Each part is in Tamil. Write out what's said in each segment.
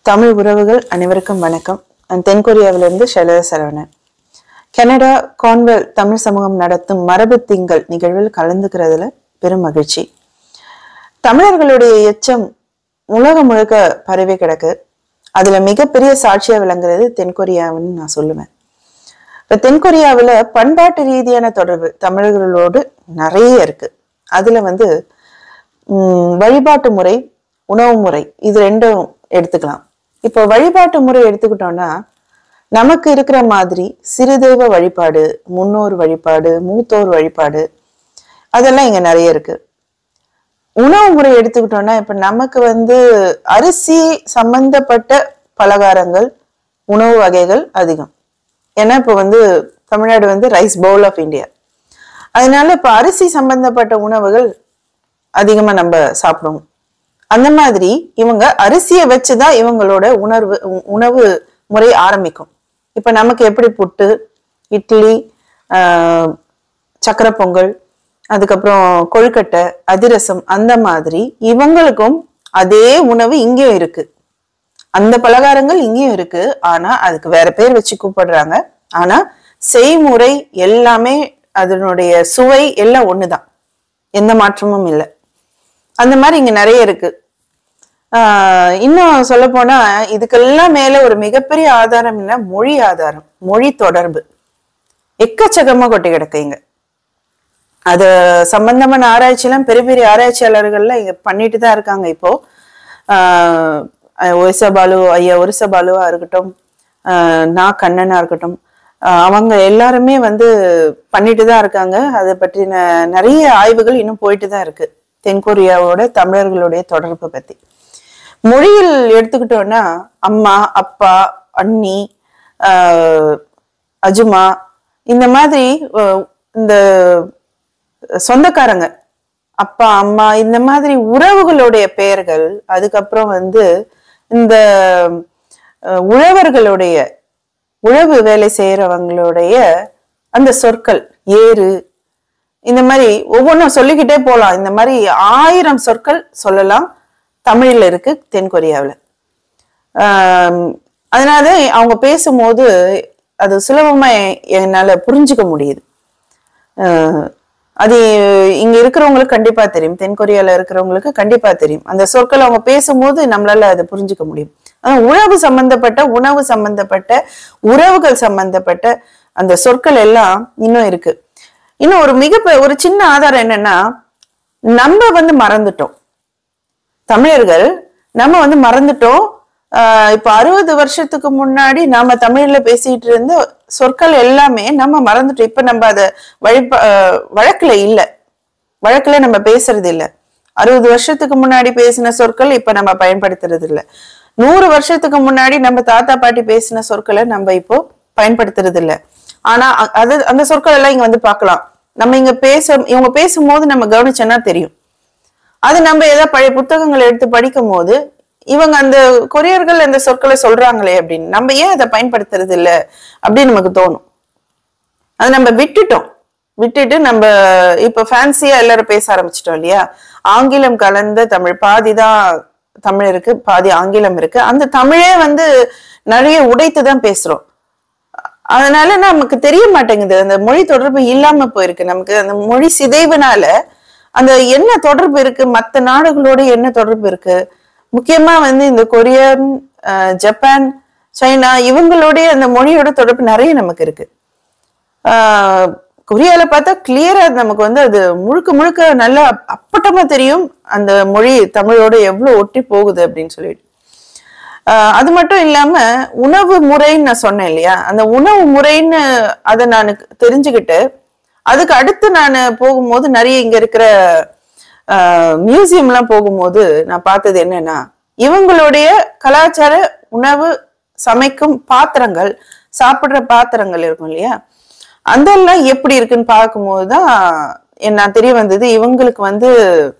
தமிழ் உறவுகள் அனைவருக்கும் வணக்கம் நான் தென்கொரியாவிலிருந்து ஷைலஜா சரவணன் கனடா கான்வெல் தமிழ் சமூகம் நடத்தும் மரபு திங்கள் நிகழ்வில் கலந்துக்கிறதுல பெரும் மகிழ்ச்சி தமிழர்களுடைய எச்சம் உலகம் முழுக்க பரவி கிடக்கு அதுல மிகப்பெரிய சாட்சியா விளங்குறது தென்கொரியாவுன்னு நான் சொல்லுவேன் இப்ப தென்கொரியாவுல பண்பாட்டு ரீதியான தொடர்பு தமிழர்களோடு நிறைய இருக்கு அதுல வந்து உம், வழிபாட்டு முறை உணவு முறை இது ரெண்டும் எடுத்துக்கலாம் இப்போ வழிபாட்டு முறை எடுத்துக்கிட்டோம்னா நமக்கு இருக்கிற மாதிரி சிறுதெய்வ வழிபாடு முன்னோர் வழிபாடு மூத்தோர் வழிபாடு அதெல்லாம் இங்க நிறைய இருக்கு உணவு முறை எடுத்துக்கிட்டோம்னா இப்ப நமக்கு வந்து அரிசி சம்பந்தப்பட்ட பலகாரங்கள் உணவு வகைகள் அதிகம் ஏன்னா இப்போ வந்து தமிழ்நாடு வந்து ரைஸ் பவுல் ஆஃப் இந்தியா அதனால இப்ப அரிசி சம்பந்தப்பட்ட உணவுகள் அதிகமா நம்ம சாப்பிடுவோம் அந்த மாதிரி இவங்க அரிசியை வச்சுதான் இவங்களோட உணர்வு உ- உணவு முறை ஆரம்பிக்கும் இப்ப நமக்கு எப்படி புட்டு இட்லி ஆஹ், சக்கரை பொங்கல் அதுக்கப்புறம் கொழுக்கட்டை அதிரசம் அந்த மாதிரி இவங்களுக்கும் அதே உணவு இங்கேயும் இருக்கு அந்த பலகாரங்கள் இங்கேயும் இருக்கு ஆனா அதுக்கு வேற பேர் வச்சு கூப்பிடுறாங்க ஆனா செய்முறை எல்லாமே அதனுடைய சுவை எல்லாம் ஒண்ணுதான் எந்த மாற்றமும் இல்லை அந்த மாதிரி இங்க நிறைய இருக்கு ஆஹ் இன்னும் சொல்ல போனா இதுக்கெல்லாம் மேல ஒரு மிகப்பெரிய ஆதாரம் என்ன மொழி ஆதாரம் மொழி தொடர்பு எக்கச்சக்கமா கொட்டி கிடக்கு இங்க அது சம்பந்தமான ஆராய்ச்சியெல்லாம் பெரிய பெரிய ஆராய்ச்சியாளர்கள்லாம் இங்க பண்ணிட்டு தான் இருக்காங்க இப்போ ஆஹ் ஒரிசா பாலு ஐயா ஒரிசா பாலுவா இருக்கட்டும் ஆஹ் நா கண்ணனா இருக்கட்டும் ஆஹ் அவங்க எல்லாருமே வந்து பண்ணிட்டு தான் இருக்காங்க அதை பற்றின நிறைய ஆய்வுகள் இன்னும் போயிட்டு தான் இருக்கு தென்கொரியாவோட தமிழர்களுடைய தொடர்பு பத்தி மொழியில் எடுத்துக்கிட்டோம்னா அம்மா அப்பா அண்ணி ஆஹ் அஜுமா இந்த மாதிரி ஆஹ் இந்த சொந்தக்காரங்க அப்பா அம்மா இந்த மாதிரி உறவுகளுடைய பெயர்கள் அதுக்கப்புறம் வந்து இந்த அஹ், உழவர்களுடைய உழவு வேலை செய்யறவங்களுடைய அந்த சொற்கள் ஏறு இந்த மாதிரி ஒவ்வொன்றும் சொல்லிக்கிட்டே போலாம் இந்த மாதிரி ஆயிரம் சொற்கள் சொல்லலாம் தமிழ்ல இருக்கு தென்கொரியாவில் அதனால அவங்க பேசும்போது அது சுலபமா என்னால புரிஞ்சுக்க முடியுது ஆஹ் அது இங்க இருக்கிறவங்களுக்கு கண்டிப்பா தெரியும் தென்கொரியால இருக்கிறவங்களுக்கு கண்டிப்பா தெரியும் அந்த சொற்கள் அவங்க பேசும்போது நம்மளால அதை புரிஞ்சுக்க முடியும் ஆனா உணவு சம்பந்தப்பட்ட உணவு சம்பந்தப்பட்ட உறவுகள் சம்பந்தப்பட்ட அந்த சொற்கள் எல்லாம் இன்னும் இருக்கு இன்னும் ஒரு மிக ஒரு சின்ன ஆதாரம் என்னன்னா நம்ம வந்து மறந்துட்டோம் தமிழர்கள் நம்ம வந்து மறந்துட்டோம் ஆஹ் இப்ப அறுபது வருஷத்துக்கு முன்னாடி நாம தமிழ்ல பேசிட்டு இருந்த சொற்கள் எல்லாமே நம்ம மறந்துட்டோம் இப்ப நம்ம அதை வழிப ஆஹ் வழக்குல இல்ல வழக்குல நம்ம பேசுறது இல்ல அறுபது வருஷத்துக்கு முன்னாடி பேசின சொற்கள் இப்ப நம்ம பயன்படுத்துறது இல்ல நூறு வருஷத்துக்கு முன்னாடி நம்ம தாத்தா பாட்டி பேசின சொற்களை நம்ம இப்போ பயன்படுத்துறது இல்ல ஆனா அ- அது அந்த சொற்கள் எல்லாம் இங்க வந்து பார்க்கலாம் நம்ம இங்க பேச இவங்க பேசும்போது நம்ம கவனிச்சோன்னா தெரியும் அது நம்ம ஏதாவது பழைய புத்தகங்களை எடுத்து படிக்கும் போது இவங்க அந்த கொரியர்கள் அந்த சொற்களை சொல்றாங்களே அப்படின்னு நம்ம ஏன் அதை பயன்படுத்துறது இல்ல அப்படின்னு நமக்கு தோணும் அது நம்ம விட்டுட்டோம் விட்டுட்டு நம்ம இப்ப ஃபேன்சியா எல்லாரும் பேச ஆரம்பிச்சிட்டோம் இல்லையா ஆங்கிலம் கலந்த தமிழ் பாதி தான் தமிழ் இருக்கு பாதி ஆங்கிலம் இருக்கு அந்த தமிழே வந்து நிறைய உடைத்து தான் பேசுறோம் அதனால நமக்கு தெரிய மாட்டேங்குது அந்த மொழி தொடர்பு இல்லாம போயிருக்கு நமக்கு அந்த மொழி சிதைவுனால அந்த என்ன தொடர்பு இருக்கு மத்த நாடுகளோட என்ன தொடர்பு இருக்கு முக்கியமா வந்து இந்த கொரியன் அஹ், ஜப்பான் சைனா இவங்களுடைய அந்த மொழியோட தொடர்பு நிறைய நமக்கு இருக்கு ஆஹ் கொரியால பார்த்தா கிளியரா நமக்கு வந்து அது முழுக்க முழுக்க நல்லா அப்பட்டமா தெரியும் அந்த மொழி தமிழோட எவ்வளவு ஒட்டி போகுது அப்படின்னு சொல்லிட்டு ஆஹ் அது மட்டும் இல்லாம உணவு முறைன்னு நான் சொன்னேன் இல்லையா அந்த உணவு முறைன்னு அதை நான் தெரிஞ்சுக்கிட்டு அதுக்கு அடுத்து நான் போகும்போது நிறைய இங்க இருக்கிற மியூசியம்லாம் போகும்போது நான் பார்த்தது என்னன்னா இவங்களுடைய கலாச்சார உணவு சமைக்கும் பாத்திரங்கள் சாப்பிடுற பாத்திரங்கள் இருக்கும் இல்லையா அதெல்லாம் எப்படி இருக்குன்னு பார்க்கும்போது தான் என்ன தெரிய வந்தது இவங்களுக்கு வந்து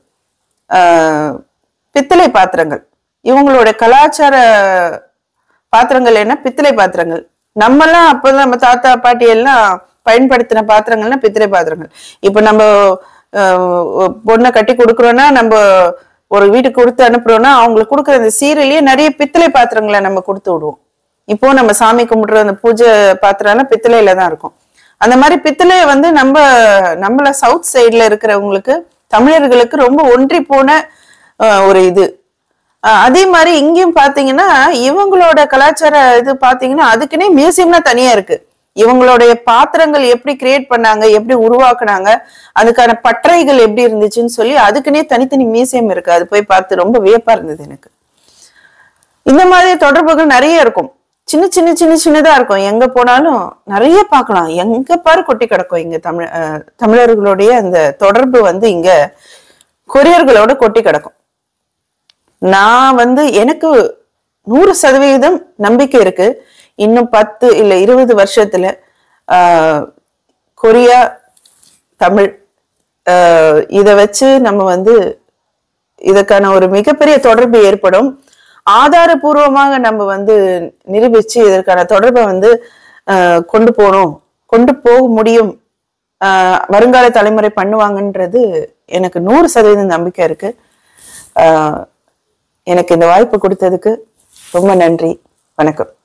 ஆஹ், பித்தளை பாத்திரங்கள் இவங்களோட கலாச்சார பாத்திரங்கள் என்ன பித்தளை பாத்திரங்கள் நம்மலாம் அப்போ நம்ம தாத்தா பாட்டி எல்லாம் பயன்படுத்தின பாத்திரங்கள்னா பித்தளை பாத்திரங்கள் இப்போ நம்ம ஆஹ், பொண்ணை கட்டி கொடுக்குறோன்னா நம்ம ஒரு வீட்டுக்கு கொடுத்து அனுப்புறோம்னா அவங்களுக்கு கொடுக்குற அந்த சீரியலையே நிறைய பித்தளை பாத்திரங்களை நம்ம கொடுத்து விடுவோம் இப்போ நம்ம சாமி கும்பிடுற அந்த பூஜை பாத்திரம்லாம் பித்தளையில தான் இருக்கும் அந்த மாதிரி பித்தளைய வந்து நம்ம நம்மள சவுத் சைடுல இருக்கிறவங்களுக்கு தமிழர்களுக்கு ரொம்ப ஒன்றி போன அஹ், ஒரு இது அஹ், அதே மாதிரி இங்கேயும் பாத்தீங்கன்னா இவங்களோட கலாச்சார இது பாத்தீங்கன்னா அதுக்குன்னே மியூசியம்லாம் தனியா இருக்கு இவங்களுடைய பாத்திரங்கள் எப்படி கிரியேட் பண்ணாங்க எப்படி உருவாக்குனாங்க அதுக்கான பட்டறைகள் எப்படி இருந்துச்சுன்னு சொல்லி அதுக்குன்னே தனித்தனி மியூசியம் இருக்கு அது போய் பார்த்து ரொம்ப வியப்பா இருந்தது எனக்கு இந்த மாதிரி தொடர்புகள் நிறைய இருக்கும் சின்ன சின்ன சின்ன சின்னதா இருக்கும் எங்க போனாலும் நிறைய பார்க்கலாம் எங்க பாரு கொட்டி கிடக்கும் இங்க தமிழ் அஹ், தமிழர்களுடைய அந்த தொடர்பு வந்து இங்க கொரியர்களோட கொட்டி கிடக்கும் நான் வந்து எனக்கு நூறு சதவீதம் நம்பிக்கை இருக்கு இன்னும் பத்து இல்ல இருபது வருஷத்துல ஆஹ், கொரியா தமிழ் ஆஹ், இத வச்சு நம்ம வந்து இதுக்கான ஒரு மிகப்பெரிய தொடர்பு ஏற்படும் ஆதாரபூர்வமாக நம்ம வந்து நிரூபிச்சு இதற்கான தொடர்பை வந்து ஆஹ், கொண்டு போகணும் கொண்டு போக முடியும் ஆஹ், வருங்கால தலைமுறை பண்ணுவாங்கன்றது எனக்கு நூறு சதவீதம் நம்பிக்கை இருக்கு ஆஹ், எனக்கு இந்த வாய்ப்பு கொடுத்ததுக்கு ரொம்ப நன்றி வணக்கம்